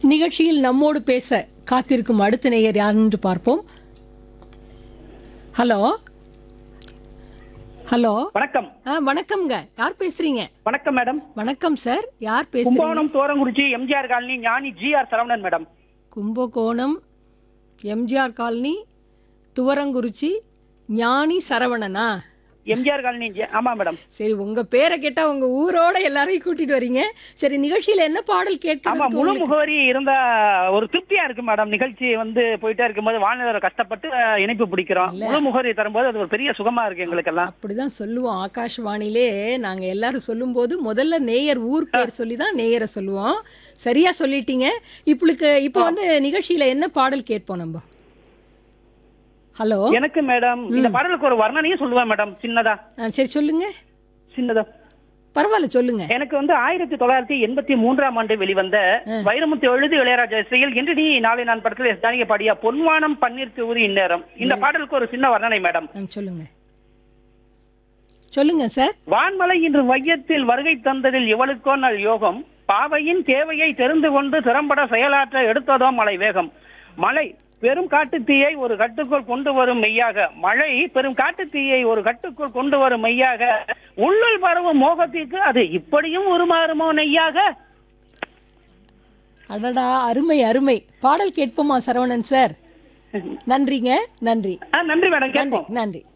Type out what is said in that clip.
நிகழ்ச்சியில் நம்மோடு பேச காத்திருக்கும் அடுத்த நேயர் யார் என்று பார்ப்போம் ஹலோ ஹலோ வணக்கம் ஆ வணக்கம்ங்க யார் பேசுறீங்க வணக்கம் மேடம் வணக்கம் சார் யார் பேசுறீங்க Kumbakonam Thorankurichi MGR colony Gnani G R Saravanan madam Kumbakonam MGR colony Thuvarankurichi Gnani சரவணனா எம்ஜிஆர் காலனி ஜி- ஆமா மேடம் சரி உங்க பேரை கேட்டா உங்க ஊரோட எல்லாரையும் கூட்டிட்டு வரீங்க சரி நிகழ்ச்சியில என்ன பாடல் ஆமா கேட்கறதுக்கு முழு உங்களுக்கு- முகவரி இருந்தா ஒரு திருப்தியா இருக்கு மேடம் நிகழ்ச்சி வந்து போயிட்டே இருக்கும்போது வானிலை கஷ்டப்பட்டு அஹ், இணைப்பு பிடிக்கிறோம் முழு முகவரி தரும்போது அது ஒரு பெரிய சுகமா இருக்கு எங்களுக்கெல்லாம் அப்படிதான் சொல்லுவோம் ஆகாஷ்வாணியிலே நாங்க எல்லாரும் சொல்லும்போது முதல்ல நேயர் ஊர் பேர் சொல்லி தான் நேயரை சொல்லுவோம் சரியா சொல்லிட்டீங்க இப்பளுக்கு இப்போ வந்து நிகழ்ச்சியில என்ன பாடல் கேட்போம் நம்ம ஹலோ எனக்கு மேடம் இந்த பாடலுக்கு ஒரு வர்ணனையும் சொல்லுவேன் மேடம் சின்னதா ஆ, சரி சொல்லுங்க சின்னதா பரவாயில்ல சொல்லுங்க எனக்கு வந்து ஆயிரத்தி தொள்ளாயிரத்தி எண்பத்தி மூன்றாம் ஆண்டு வெளிவந்த வைரமுத்து எழுதி இளையராஜா இசையில் இன்று நீ நாளை நான் படத்தில் எஸ் ஜானகி பாடிய பொன்வானம் பன்னீர் தூரி இந்நேரம் இந்த பாடலுக்கு ஒரு சின்ன வர்ணனை மேடம் ஆ, சொல்லுங்க சொல்லுங்க சார் வான்மலை இன்று வையத்தில் வருகை தந்ததில் இவளுக்கோ நல் யோகம் பாவையின் தேவையை தெரிந்து கொண்டு திறம்பட செயலாற்ற எடுத்ததோ மலை வேகம் மலை பெரும் காட்டுத் தீயை ஒரு கட்டுக்குள் கொண்டு வரும் மெய்யாக மழை பெரும் காட்டுத் தீயை ஒரு கட்டுக்குள் கொண்டு வரும் மெய்யாக உள்ளுள் பரவும் மோகத்திற்கு அது இப்படியும் உருமாறுமோ நெய்யாக அடடா அருமை அருமை பாடல் கேட்போமா சரவணன் சார் நன்றிங்க நன்றி ஆ, நன்றி மேடம் நன்றி கேட்போம் நன்றி